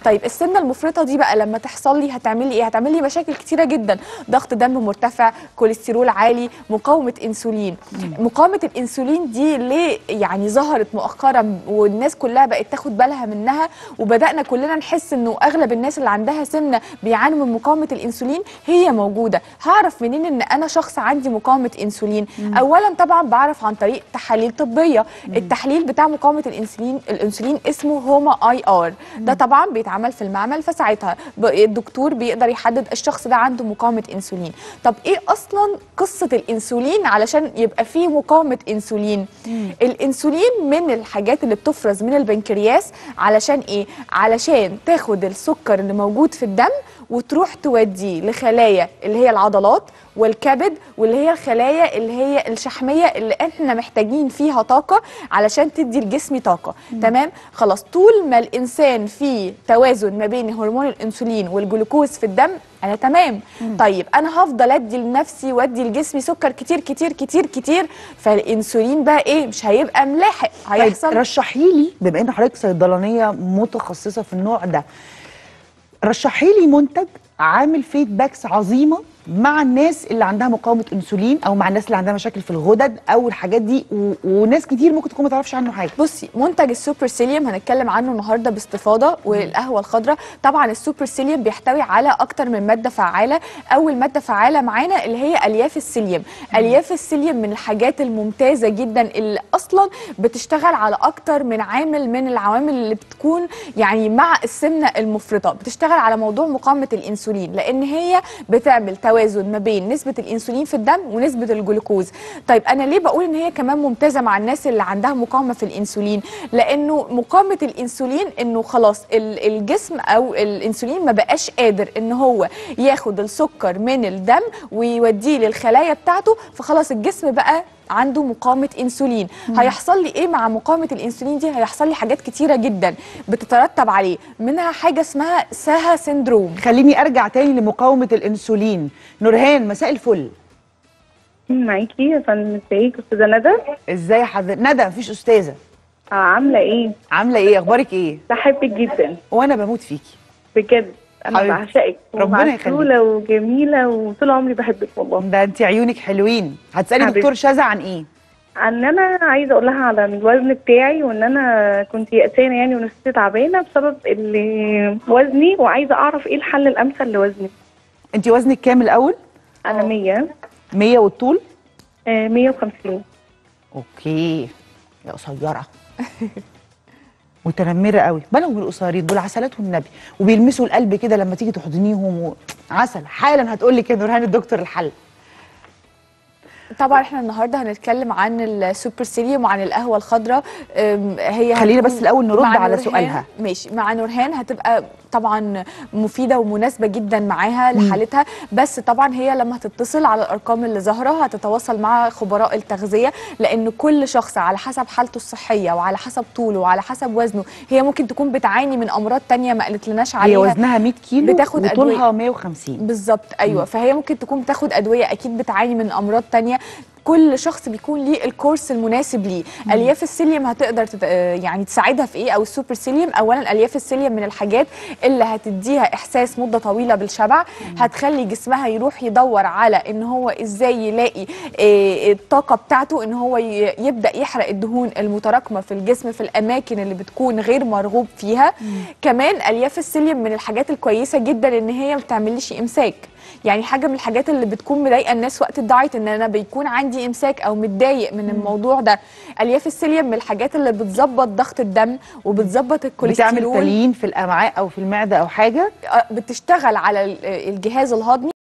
طيب السمنه المفرطه دي بقى لما تحصل لي هتعمل لي ايه هتعمل لي مشاكل كتيره جدا ضغط دم مرتفع كوليسترول عالي مقاومه انسولين مقاومه الانسولين دي ليه يعني ظهرت مؤخرا والناس كلها بقت تاخد بالها منها وبدانا كلنا نحس انه اغلب الناس اللي عندها سمنه بيعانوا من مقاومه الانسولين هي موجوده هعرف منين ان انا شخص عندي مقاومه انسولين اولا طبعا بعرف عن طريق تحاليل طبيه التحليل بتاع مقاومه الانسولين الانسولين اسمه هوما اي ار ده طبعا بيتعمل في المعمل فساعتها ب- الدكتور بيقدر يحدد الشخص ده عنده مقاومه انسولين طب ايه اصلا قصه الانسولين علشان يبقى فيه مقاومه انسولين الانسولين من الحاجات اللي بتفرز من البنكرياس علشان ايه علشان تاخد السكر اللي موجود في الدم وتروح توديه لخلايا اللي هي العضلات والكبد واللي هي الخلايا اللي هي الشحميه اللي احنا محتاجين فيها طاقه علشان تدي الجسم طاقه تمام خلاص طول ما الانسان في توازن ما بين هرمون الانسولين والجلوكوز في الدم انا تمام طيب انا هفضل ادي لنفسي وادي لجسمي سكر كتير كتير كتير كتير فالانسولين بقى ايه مش هيبقى ملاحق طيب هيحصل رشحي لي بما ان حضرتك صيدلانيه متخصصه في النوع ده رشحي لي منتج عامل فيدباكس عظيمه مع الناس اللي عندها مقاومه انسولين او مع الناس اللي عندها مشاكل في الغدد او الحاجات دي و... وناس كتير ممكن تكون ما تعرفش عنه حاجه بصي منتج السوبر سيليوم هنتكلم عنه النهارده باستفاضه والقهوه الخضراء طبعا السوبر سيليوم بيحتوي على اكتر من ماده فعاله اول ماده فعاله معانا اللي هي الياف السيليوم الياف السيليوم من الحاجات الممتازه جدا اللي اصلا بتشتغل على اكتر من عامل من العوامل اللي بتكون يعني مع السمنه المفرطه بتشتغل على موضوع مقاومه الانسولين لان هي بتعمل توازن ما بين نسبه الانسولين في الدم ونسبه الجلوكوز طيب انا ليه بقول ان هي كمان ممتازه مع الناس اللي عندها مقاومه في الانسولين لانه مقاومه الانسولين انه خلاص ال- الجسم او الانسولين ما بقاش قادر ان هو ياخد السكر من الدم ويوديه للخلايا بتاعته فخلاص الجسم بقى عنده مقاومه انسولين هيحصل لي ايه مع مقاومه الانسولين دي هيحصل لي حاجات كتيره جدا بتترتب عليه منها حاجه اسمها ساها سيندروم خليني ارجع تاني لمقاومه الانسولين نورهان مساء الفل معاكي يا فندم ازيك استاذه ندى ازاي حضرتك ندى مفيش استاذه آه، عامله ايه عامله ايه اخبارك ايه بحبك جدا وانا بموت فيكي بجد انا حبيبتي. بعشقك ربنا يخليك. ومعسولة وجميله وطول عمري بحبك والله ده انت عيونك حلوين هتسالي حبيبتي. دكتور شذا عن ايه ان انا عايزه اقول لها على الوزن بتاعي وان انا كنت يأسانه يعني ونفسيتي تعبانه بسبب اللي وزني وعايزه اعرف ايه الحل الامثل لوزني انت وزنك كام الاول انا 100 100 والطول آه 150 اوكي يا قصيره متنمره قوي بالهم بالقصيرين دول عسلات والنبي وبيلمسوا القلب كده لما تيجي تحضنيهم و... عسل حالا هتقول لك يا نورهان الدكتور الحل طبعا احنا النهارده هنتكلم عن السوبر سيليوم وعن القهوه الخضراء أم، هي خلينا هتكون بس الأول نرد مع على نورهان- سؤالها. ماشي مع نورهان هتبقى طبعا مفيده ومناسبه جدا معاها لحالتها بس طبعا هي لما هتتصل على الارقام اللي ظاهره هتتواصل مع خبراء التغذيه لان كل شخص على حسب حالته الصحيه وعلى حسب طوله وعلى حسب وزنه هي ممكن تكون بتعاني من امراض تانية ما قالت لناش هي عليها وزنها 100 كيلو بتاخد وطولها 150 بالظبط ايوه فهي ممكن تكون بتاخد ادويه اكيد بتعاني من امراض تانية كل شخص بيكون ليه الكورس المناسب ليه الياف السيليوم هتقدر تت... آه، يعني تساعدها في ايه او السوبر سيليوم اولا الياف السيليوم من الحاجات اللي هتديها احساس مده طويله بالشبع هتخلي جسمها يروح يدور على ان هو ازاي يلاقي آه، الطاقه بتاعته ان هو ي- يبدا يحرق الدهون المتراكمه في الجسم في الاماكن اللي بتكون غير مرغوب فيها كمان الياف السيليوم من الحاجات الكويسه جدا ان هي ما بتعمليش امساك يعني حاجه من الحاجات اللي بتكون مضايقه الناس وقت الدايت ان انا بيكون عندي امساك او متضايق من الموضوع ده الياف السيليوم من الحاجات اللي بتظبط ضغط الدم وبتظبط بتعمل الكوليسترول تليين في الامعاء او في المعده او حاجه آه، بتشتغل على ال- الجهاز الهضمي